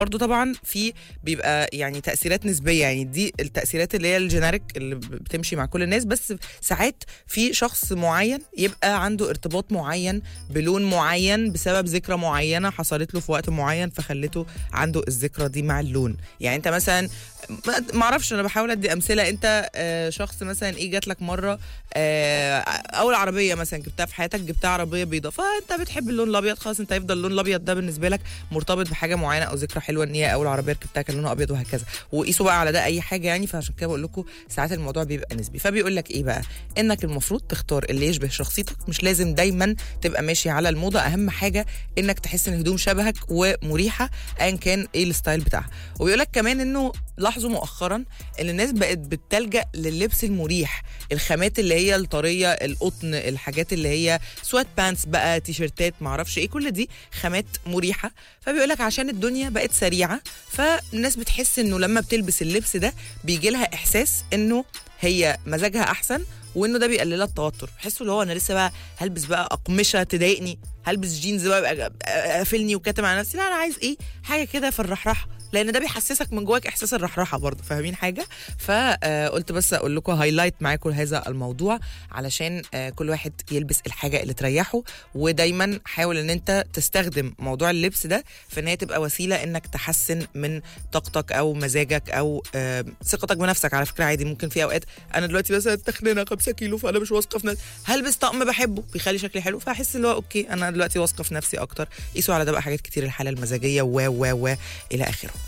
برضو طبعا في بيبقى يعني تاثيرات نسبيه يعني دي التاثيرات اللي هي الجينيريك اللي بتمشي مع كل الناس بس ساعات في شخص معين يبقى عنده ارتباط معين بلون معين بسبب ذكرى معينه حصلت له في وقت معين فخلته عنده الذكرى دي مع اللون يعني انت مثلا ما- ما اعرفش انا بحاول ادي امثله انت آه، شخص مثلا ايه جات لك مره آه، اول عربيه مثلا جبتها في حياتك جبتها عربيه بيضه فانت بتحب اللون الابيض خلاص انت هيفضل اللون الابيض ده بالنسبه لك مرتبط بحاجه معينه او ذكرى حلوه ان هي اول عربيه ركبتها كان لونها ابيض وهكذا وقيسوا بقى على ده اي حاجه يعني فعشان كده بقول لكم ساعات الموضوع بيبقى نسبي فبيقول لك ايه بقى انك المفروض تختار اللي يشبه شخصيتك مش لازم دايما تبقى ماشي على الموضه اهم حاجه انك تحس ان الهدوم شبهك ومريحه ايا كان ايه الستايل بتاعها وبيقول لك كمان انه لاحظوا مؤخرا ان الناس بقت بتلجا لللبس المريح الخامات اللي هي الطريه القطن الحاجات اللي هي سوات بانس بقى تيشرتات معرفش ايه كل دي خامات مريحه فبيقول لك عشان الدنيا بقت سريعه فالناس بتحس انه لما بتلبس اللبس ده بيجي لها احساس انه هي مزاجها احسن وانه ده بيقلل لها التوتر بحسه اللي هو انا لسه بقى هلبس بقى اقمشه تضايقني هلبس جينز بقى يبقى قافلني وكاتم على نفسي لا انا عايز ايه حاجه كده في الرحرحه لان ده بيحسسك من جواك احساس الرحرحه برضه فاهمين حاجه فقلت بس اقول لكم هايلايت معاكم هذا الموضوع علشان آه، كل واحد يلبس الحاجه اللي تريحه ودايما حاول ان انت تستخدم موضوع اللبس ده في ان هي تبقى وسيله انك تحسن من طاقتك او مزاجك او آه، ثقتك بنفسك على فكره عادي ممكن في اوقات انا دلوقتي مثلا تخنانه 5 كيلو فانا مش واثقه في نفسي هلبس طقم بحبه بيخلي شكلي حلو فاحس اللي هو اوكي انا دلوقتي واثقه في نفسي اكتر قيسوا على ده بقى حاجات كتير الحاله المزاجيه و و و الى اخره